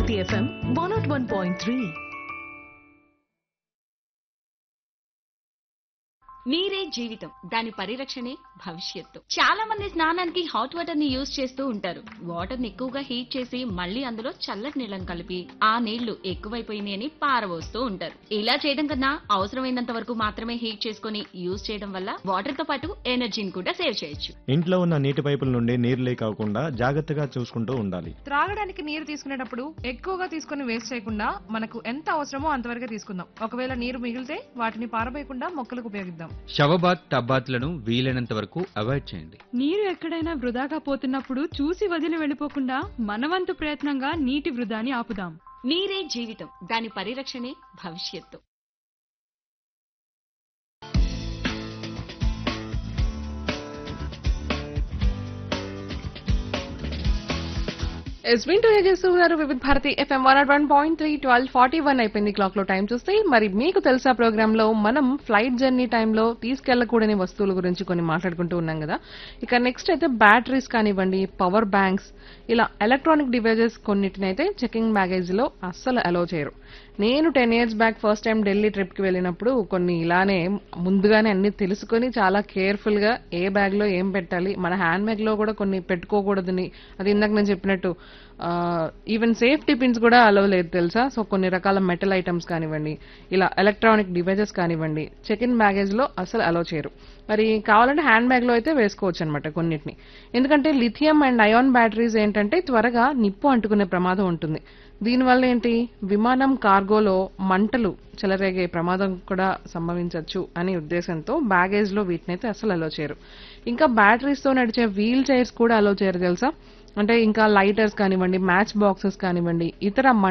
Bharati FM one naught one point three నీరే జీవితం దాని పరిరక్షణే భవిష్యత్తు చాలా మంది స్నానానికి హాట్ వాటర్ ని యూజ్ చేస్తూ ఉంటారు వాటర్ ని ఎక్కువగా హీట్ చేసి మళ్ళీ అందులో చల్లటి నీళ్ళని కలిపి ఆ నీళ్లు ఎక్కువైపోయినాయి అని పారబోస్తూ ఉంటారు ఇలా చేయడం కన్నా అవసరమైనంత వరకు మాత్రమే హీట్ చేసుకొని యూజ్ చేయడం వల్ల వాటర్ తో పాటు ఎనర్జీని కూడా సేవ్ చేయొచ్చు ఇంట్లో ఉన్న నీటి పైపుల నుండి నీరు లీక్ అవ్వకుండా జాగ్రత్తగా చూసుకుంటూ ఉండాలి త్రాగడానికి నీరు తీసుకునేటప్పుడు ఎక్కువగా తీసుకొని వేస్ట్ చేయకుండా మనకు ఎంత అవసరమో అంతవరకే తీసుకుందాం ఒకవేళ నీరు మిగిలితే వాటిని పారబోయకుండా మొక్కలకు ఉపయోగిద్దాం షవబాత్ టబ్బాత్లను వీలైనంత వరకు అవాయిడ్ చేయండి నీరు ఎక్కడైనా వృధాగా పోతున్నప్పుడు చూసి వదిలి వెళ్ళిపోకుండా మనవంతు ప్రయత్నంగా నీటి వృధాని ఆపుదాం నీరే జీవితం దాని పరిరక్షణే భవిష్యత్తు ఎస్ వింటూ చేస్తూ ఉన్నారు Vividh Bharati FM one naught one point three twelve forty one అయిపోయింది క్లాక్ లో టైం చూస్తే మరి మీకు తెలుసా ప్రోగ్రామ్ లో మనం ఫ్లైట్ జర్నీ టైంలో తీసుకెళ్లకూడని వస్తువుల గురించి కొన్ని మాట్లాడుకుంటూ ఉన్నాం కదా ఇక నెక్స్ట్ అయితే బ్యాటరీస్ కానివ్వండి పవర్ బ్యాంక్స్ ఇలా ఎలక్ట్రానిక్ డివైజెస్ కొన్నిటినైతే చెకింగ్ బ్యాగేజ్ లో అస్సలు అలో చేయరు నేను ten years back first time Delhi trip కి వెళ్ళినప్పుడు కొన్ని ఇలానే ముందుగానే అన్ని తెలుసుకొని చాలా కేర్ఫుల్ గా ఏ బ్యాగ్ లో ఏం పెట్టాలి మన హ్యాండ్ బ్యాగ్ లో కూడా కొన్ని పెట్టుకోకూడదని అది ఇందాక నేను చెప్పినట్టు ఈవెన్ సేఫ్టీ పిన్స్ కూడా అలవ్ లేదు తెలుసా సో కొన్ని రకాల మెటల్ ఐటమ్స్ కానివ్వండి ఇలా ఎలక్ట్రానిక్ డివైజెస్ కానివ్వండి చెక్ ఇన్ బ్యాగేజ్ లో అసలు అలో చేయరు మరి కావాలంటే హ్యాండ్ బ్యాగ్ లో అయితే వేసుకోవచ్చు అనమాట కొన్నిటిని ఎందుకంటే లిథియం అండ్ అయాన్ బ్యాటరీస్ ఏంటంటే త్వరగా నిప్పు అంటుకునే ప్రమాదం ఉంటుంది దీనివల్ల ఏంటి విమానం కార్గోలో మంటలు చెలరేగే ప్రమాదం కూడా సంభవించవచ్చు అనే ఉద్దేశంతో బ్యాగేజ్ లో వీటినైతే అసలు అలో చేయరు ఇంకా బ్యాటరీస్ తో నడిచే వీల్ చైర్స్ కూడా అలో చేయరు తెలుసా అంటే ఇంకా లైటర్స్ కానివ్వండి మ్యాచ్ బాక్సెస్ కానివ్వండి ఇతర